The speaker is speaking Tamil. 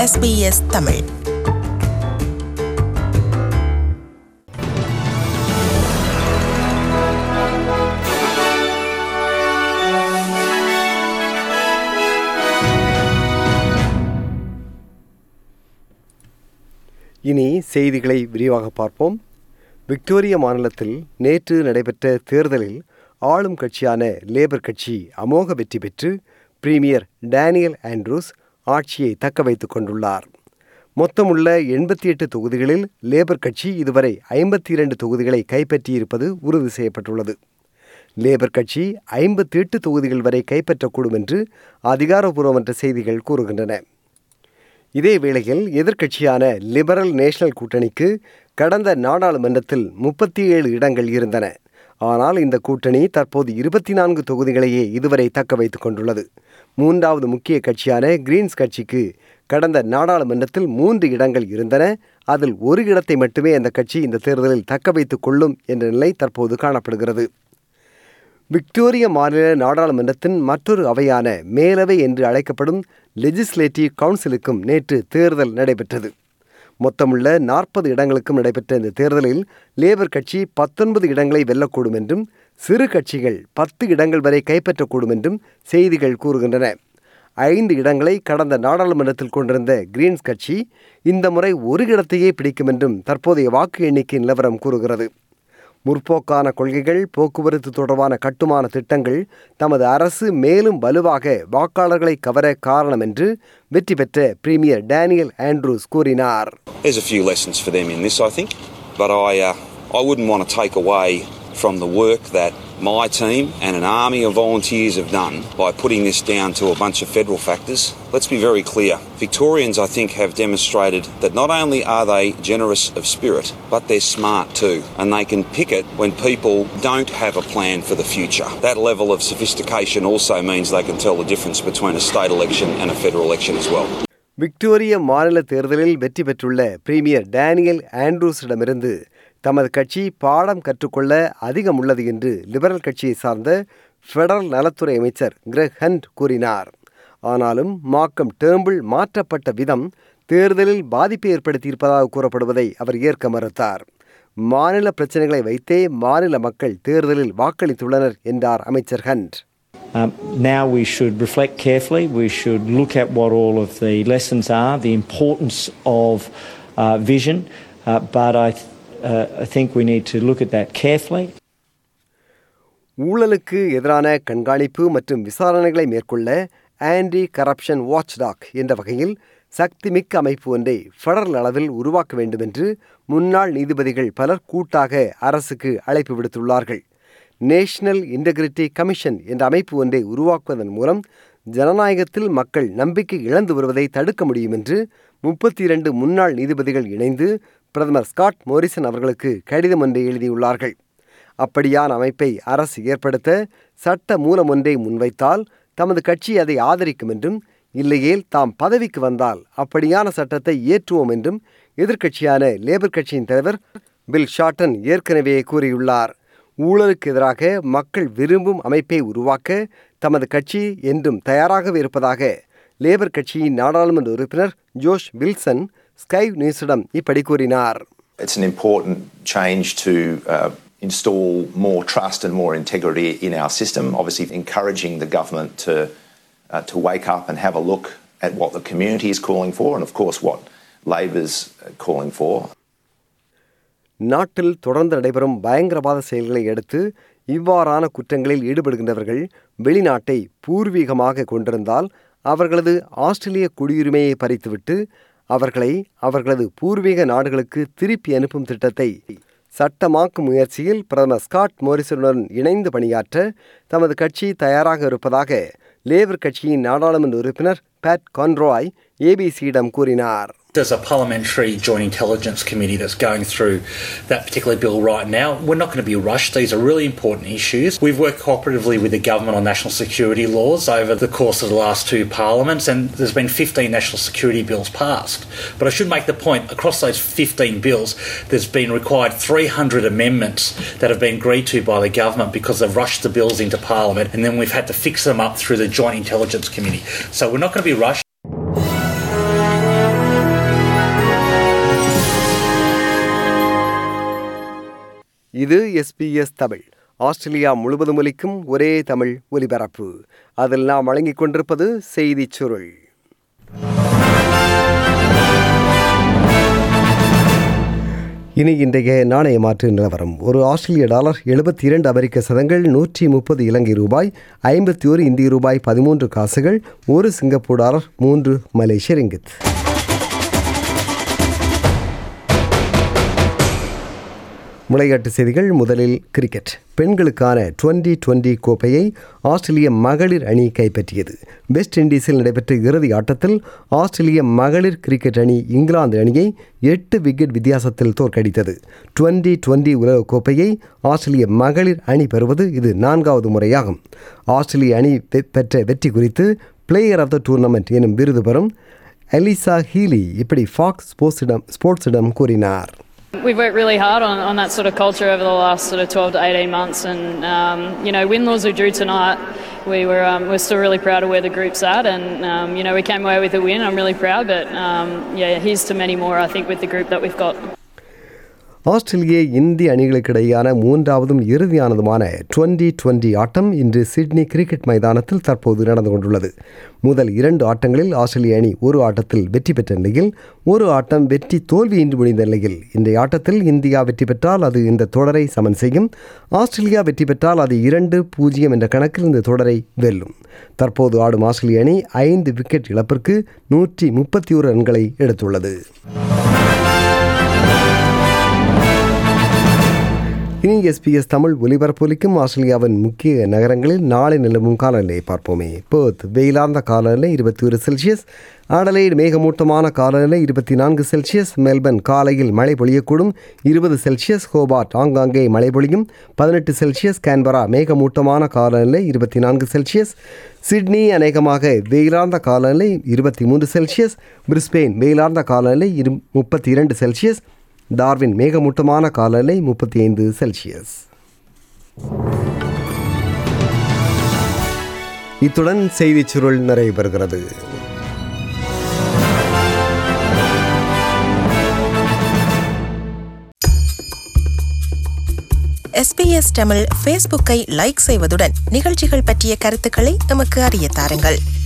SBS தமிழ் இனி செய்திகளை விரிவாக பார்ப்போம் விக்டோரியா மாநிலத்தில் நேற்று நடைபெற்ற தேர்தலில் ஆளும் கட்சியான லேபர் கட்சி அமோக வெற்றி பெற்று பிரீமியர் டேனியல் ஆண்ட்ரூஸ் ஆட்சியை தக்க வைத்துக் கொண்டுள்ளார் மொத்தமுள்ள எண்பத்தி எட்டு தொகுதிகளில் லேபர் கட்சி இதுவரை ஐம்பத்தி இரண்டு தொகுதிகளை கைப்பற்றியிருப்பது உறுதி செய்யப்பட்டுள்ளது லேபர் கட்சி ஐம்பத்தி எட்டு தொகுதிகள் வரை கைப்பற்றக்கூடும் என்று அதிகாரப்பூர்வமற்ற செய்திகள் கூறுகின்றன இதே வேளையில் எதிர்க்கட்சியான லிபரல் நேஷனல் கூட்டணிக்கு கடந்த நாடாளுமன்றத்தில் முப்பத்தி ஏழு இடங்கள் இருந்தன ஆனால் இந்த கூட்டணி தற்போது இருபத்தி நான்கு தொகுதிகளையே இதுவரை தக்க வைத்துக் கொண்டுள்ளது மூன்றாவது முக்கிய கட்சியான கிரீன்ஸ் கட்சிக்கு கடந்த நாடாளுமன்றத்தில் மூன்று இடங்கள் இருந்தன அதில் ஒரு இடத்தை மட்டுமே அந்த கட்சி இந்த தேர்தலில் தக்க வைத்துக் கொள்ளும் என்ற நிலை தற்போது காணப்படுகிறது விக்டோரிய மாநில நாடாளுமன்றத்தின் மற்றொரு அவையான மேலவை என்று அழைக்கப்படும் லெஜிஸ்லேட்டிவ் கவுன்சிலுக்கும் நேற்று தேர்தல் நடைபெற்றது மொத்தமுள்ள நாற்பது இடங்களுக்கும் நடைபெற்ற இந்த தேர்தலில் லேபர் கட்சி பத்தொன்பது இடங்களை வெல்லக்கூடும் என்றும் சிறு கட்சிகள் பத்து இடங்கள் வரை கைப்பற்றக்கூடும் என்றும் செய்திகள் கூறுகின்றன ஐந்து இடங்களை கடந்த நாடாளுமன்றத்தில் கொண்டிருந்த கிரீன்ஸ் கட்சி இந்த முறை ஒரு இடத்தையே பிடிக்கும் என்றும் தற்போதைய வாக்கு எண்ணிக்கை நிலவரம் கூறுகிறது முற்போக்கான கொள்கைகள் போக்குவரத்து தொடர்பான கட்டுமான திட்டங்கள் தமது அரசு மேலும் வலுவாக வாக்காளர்களை கவர காரணம் என்று வெற்றி பெற்ற பிரீமியர் டேனியல் ஆண்ட்ரூஸ் கூறினார் There's a few lessons for them in this, I think, but I, uh, I wouldn't want to take away from the work that my team and an army of volunteers have done by putting this down to a bunch of federal factors. Let's be very clear. Victorians, I think, have demonstrated that not only are they generous of spirit, but they're smart too, and they can pick it when people don't have a plan for the future. That level of sophistication also means they can tell the difference between a state election and a federal election as well. Victoria மாநில தேர்தலில் வெற்றி பெற்றுள்ள பிரீமியர் டேனியல் ஆண்ட்ரூஸிடமிருந்து தமது கட்சி பாடம் கற்றுக்கொள்ள அதிகம் உள்ளது என்று லிபரல் கட்சியை சார்ந்த ஃபெடரல் நலத்துறை அமைச்சர் கிரெக் ஹண்ட் கூறினார் ஆனாலும் மாக்கம் டேம்பிள் மாற்றப்பட்ட விதம் தேர்தலில் பாதிப்பை ஏற்படுத்தியிருப்பதாக கூறப்படுவதை அவர் ஏற்க மறுத்தார் மாநில பிரச்சனைகளை வைத்தே மாநில மக்கள் தேர்தலில் வாக்களித்துள்ளனர் என்றார் அமைச்சர் Hunt Um, now we should reflect carefully. We should look at what all of the lessons are, the importance of uh, vision, uh, but I, th- uh, I think we need to look at that carefully. ஊழலுக்கு எதிரான கண்காணிப்பு மற்றும் விசாரணைகளை மேற்கொள்ள ஆன்டி கரப்ஷன் வாட்ச்டாக் என்ற வகையில் சக்திமிக்க அமைப்பு ஒன்றை ஃபெடரல் அளவில் உருவாக்க வேண்டும் என்று முன்னாள் நீதிபதிகள் பலர் கூட்டாக அரசுக்கு அழைப்பு விடுத்துள்ளார்கள் நேஷனல் இன்டெகிரிட்டி கமிஷன் என்ற அமைப்பு ஒன்றை உருவாக்குவதன் மூலம் ஜனநாயகத்தில் மக்கள் நம்பிக்கை இழந்து வருவதை தடுக்க முடியும் என்று முப்பத்தி இரண்டு முன்னாள் நீதிபதிகள் இணைந்து பிரதமர் ஸ்காட் மோரிசன் அவர்களுக்கு கடிதம் ஒன்றை எழுதியுள்ளார்கள் அப்படியான அமைப்பை அரசு ஏற்படுத்த சட்ட மூலம் ஒன்றை முன்வைத்தால் தமது கட்சி அதை ஆதரிக்கும் என்றும் இல்லையேல் தாம் பதவிக்கு வந்தால் அப்படியான சட்டத்தை ஏற்றுவோம் என்றும் எதிர்க்கட்சியான லேபர் கட்சியின் தலைவர் பில் ஷார்டன் ஏற்கனவே கூறியுள்ளார் ஊழலுக்கு எதிராக மக்கள் விரும்பும் அமைப்பை உருவாக்க தமது கட்சி என்றும் தயாராகவே இருப்பதாக லேபர் கட்சியின் நாடாளுமன்ற உறுப்பினர் ஜோஷ் வில்சன் ஸ்கை நியூஸிடம் இப்படி கூறினார் It's an important change to uh, install more trust and more integrity in our system. Obviously, encouraging the government to uh, to wake up and have a look at what the community is calling for, and of course, what Labor's uh, calling for. நாட்டில் தொடர்ந்து நடைபெறும் பயங்கரவாத செயல்களை அடுத்து இவ்வாறான குற்றங்களில் ஈடுபடுகின்றவர்கள் வெளிநாட்டை பூர்வீகமாக கொண்டிருந்தால் அவர்களது ஆஸ்திரேலிய குடியுரிமையை பறித்துவிட்டு அவர்களை அவர்களது பூர்வீக நாடுகளுக்கு திருப்பி அனுப்பும் திட்டத்தை சட்டமாக்கும் முயற்சியில் பிரதமர் ஸ்காட் மோரிசனுடன் இணைந்து பணியாற்ற தமது கட்சி தயாராக இருப்பதாக லேபர் கட்சியின் நாடாளுமன்ற உறுப்பினர் பேட் கான்ராய் ஏபிசியிடம் கூறினார் There's a parliamentary joint intelligence committee that's going through that particular bill right now. We're not going to be rushed. These are really important issues. We've worked cooperatively with the government on national security laws over the course of the last two parliaments, and there's been 15 national security bills passed. But I should make the point across those 15 bills, there's been required 300 amendments that have been agreed to by the government because they've rushed the bills into parliament, and then we've had to fix them up through the joint intelligence committee. So we're not going to be rushed. இது எஸ்பிஎஸ் தமிழ் ஆஸ்திரேலியா முழுவதும் ஒலிக்கும் ஒரே தமிழ் ஒலிபரப்பு அதில் நாம் வழங்கிக் கொண்டிருப்பது செய்திச் சுருள் இனி இன்றைய நாணய மாற்று நிலவரம் ஒரு ஆஸ்திரேலிய டாலர் எழுபத்தி இரண்டு அமெரிக்க சதங்கள் நூற்றி முப்பது இலங்கை ரூபாய் ஐம்பத்தி ஒரு இந்திய ரூபாய் பதிமூன்று காசுகள் ஒரு சிங்கப்பூர் டாலர் மூன்று மலேசிய ரிங்கித் விளையாட்டு செய்திகள் முதலில் கிரிக்கெட் பெண்களுக்கான டுவெண்டி டுவெண்டி கோப்பையை ஆஸ்திரேலிய மகளிர் அணி கைப்பற்றியது வெஸ்ட் இண்டீஸில் நடைபெற்ற இறுதி ஆட்டத்தில் ஆஸ்திரேலிய மகளிர் கிரிக்கெட் அணி இங்கிலாந்து அணியை எட்டு விக்கெட் வித்தியாசத்தில் தோற்கடித்தது டுவெண்டி டுவெண்டி உலக கோப்பையை ஆஸ்திரேலிய மகளிர் அணி பெறுவது இது நான்காவது முறையாகும் ஆஸ்திரேலிய அணி பெற்ற வெற்றி குறித்து பிளேயர் ஆஃப் த டூர்னமெண்ட் எனும் விருது பெறும் எலிசா ஹீலி இப்படி ஃபாக்ஸ் ஸ்போர்ட்ஸிடம் ஸ்போர்ட்ஸிடம் கூறினார் We've worked really hard on, on that sort of culture over the last sort of 12 to 18 months, and um, you know, win, lose, or drew tonight, we were um, we're still really proud of where the group's at, and um, you know, we came away with a win. I'm really proud, but um, yeah, here's to many more. I think with the group that we've got. ஆஸ்திரேலிய இந்திய அணிகளுக்கிடையான மூன்றாவதும் இறுதியானதுமான டுவெண்டி டுவெண்டி ஆட்டம் இன்று சிட்னி கிரிக்கெட் மைதானத்தில் தற்போது நடந்து கொண்டுள்ளது முதல் இரண்டு ஆட்டங்களில் ஆஸ்திரேலிய அணி ஒரு ஆட்டத்தில் வெற்றி பெற்ற நிலையில் ஒரு ஆட்டம் வெற்றி தோல்வியின்றி முடிந்த நிலையில் இந்த ஆட்டத்தில் இந்தியா வெற்றி பெற்றால் அது இந்த தொடரை சமன் செய்யும் ஆஸ்திரேலியா வெற்றி பெற்றால் அது இரண்டு பூஜ்ஜியம் என்ற கணக்கில் இந்த தொடரை வெல்லும் தற்போது ஆடும் ஆஸ்திரேலிய அணி ஐந்து விக்கெட் இழப்பிற்கு நூற்றி முப்பத்தி ஒரு ரன்களை எடுத்துள்ளது இனி எஸ்பிஎஸ் தமிழ் ஒலிபரப்பொலிக்கும் ஆஸ்திரேலியாவின் முக்கிய நகரங்களில் நாளை நிலவும் காலநிலையை பார்ப்போமே பேர்த் வெயிலார்ந்த காலநிலை இருபத்தி ஒரு செல்சியஸ் ஆடலைடு மேகமூட்டமான காலநிலை இருபத்தி நான்கு செல்சியஸ் மெல்பர்ன் காலையில் மழை பொழியக்கூடும் இருபது செல்சியஸ் ஹோபார்ட் ஆங்காங்கே மழை பொழியும் பதினெட்டு செல்சியஸ் கேன்பரா மேகமூட்டமான காலநிலை இருபத்தி நான்கு செல்சியஸ் சிட்னி அநேகமாக வெயிலார்ந்த காலநிலை இருபத்தி மூன்று செல்சியஸ் பிரிஸ்பெயின் வெயிலார்ந்த காலநிலை இரு முப்பத்தி இரண்டு செல்சியஸ் டார்வின் மேகமூட்டமான காலநிலை முப்பத்தி ஐந்து செல்சியஸ் இத்துடன் செய்திச் சுருள் நிறைவு பெறுகிறது எஸ்பிஎஸ் தமிழ் ஃபேஸ்புக்கை லைக் செய்வதுடன் நிகழ்ச்சிகள் பற்றிய கருத்துக்களை எமக்கு அறிய தாருங்கள்